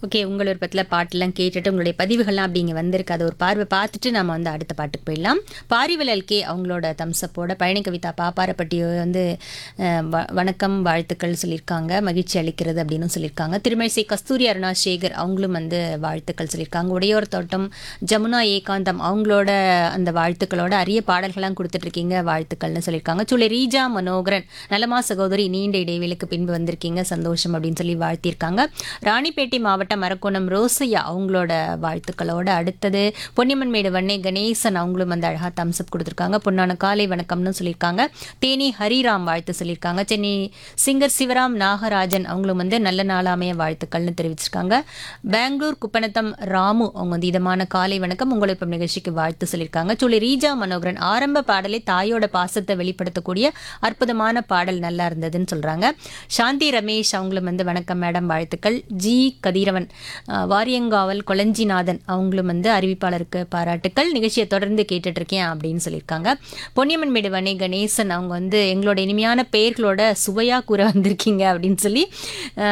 okay உங்கள் விருப்பத்தில் பாட்டெல்லாம் கேட்டுட்டு உங்களுடைய பதிவுகள்லாம் அப்படி இங்கே வந்திருக்கு அதை ஒரு பார்வை பார்த்துட்டு நம்ம வந்து அடுத்த பாட்டுக்கு போயிடலாம் பாரிவலல் கே அவங்களோட தம்சப்போட பழனி கவிதா பாப்பாரப்பட்டி வந்து அஹ், வ- வணக்கம் வாழ்த்துக்கள் சொல்லியிருக்காங்க மகிழ்ச்சி அளிக்கிறது அப்படின்னு சொல்லியிருக்காங்க திருமழிசை கஸ்தூரி அருணா சேகர் அவங்களும் வந்து வாழ்த்துக்கள் சொல்லியிருக்காங்க உடையோர் தோட்டம் ஜமுனா ஏகாந்தம் அவங்களோட அந்த வாழ்த்துக்களோட அரிய பாடல்கள்லாம் கொடுத்துட்ருக்கீங்க வாழ்த்துக்கள்னு சொல்லியிருக்காங்க சுளை ரீஜா மனோகரன் நலமா சகோதரி நீண்ட இடைவெளிக்கு பின்பு வந்திருக்கீங்க சந்தோஷம் அப்படின்னு சொல்லி வாழ்த்தியிருக்காங்க ராணிப்பேட்டை மாவட்டம் மரக்கோணம் ரோசையா அவங்களோட வாழ்த்துக்களோட அடுத்தது பொன்னியம்மன்மேடு வண்ணே கணேசன் அவங்களும் வந்து அழகா தம்ஸ் அப் கொடுத்துருக்காங்க பொன்னான காலை வணக்கம்னு சொல்லியிருக்காங்க தேனி ஹரிராம் வாழ்த்து சொல்லியிருக்காங்க சென்னை சிங்கர் சிவராம் நாகராஜன் அவங்களும் வந்து நல்ல நாளாமைய வாழ்த்துக்கள்னு தெரிவிச்சிருக்காங்க பெங்களூர் குப்பநத்தம் ராமு அவங்க வந்து இதமான காலை வணக்கம் உங்களை இப்போ நிகழ்ச்சிக்கு வாழ்த்து சொல்லியிருக்காங்க சொல்லி ரீஜா மனோகரன் ஆரம்ப பாடலை தாயோட பாசத்தை வெளிப்படுத்தக்கூடிய அற்புதமான பாடல் நல்லா இருந்ததுன்னு சொல்றாங்க சாந்தி ரமேஷ் அவங்களும் வந்து வணக்கம் மேடம் வாழ்த்துக்கள் ஜி கதிரவன் அஹ், வாரியங்காவல் கொளஞ்சிநாதன் அவங்களும் வந்து அறிவிப்பாளருக்கு பாராட்டுக்கள் நிகழ்ச்சியை தொடர்ந்து கேட்டுட்டு இருக்கேன் அப்படின்னு சொல்லியிருக்காங்க பொன்னியம்மன் மேடு வனே கணேசன் அவங்க வந்து எங்களோட இனிமையான பெயர்களோட சுவையா கூற வந்திருக்கீங்க அப்படின்னு சொல்லி அஹ்,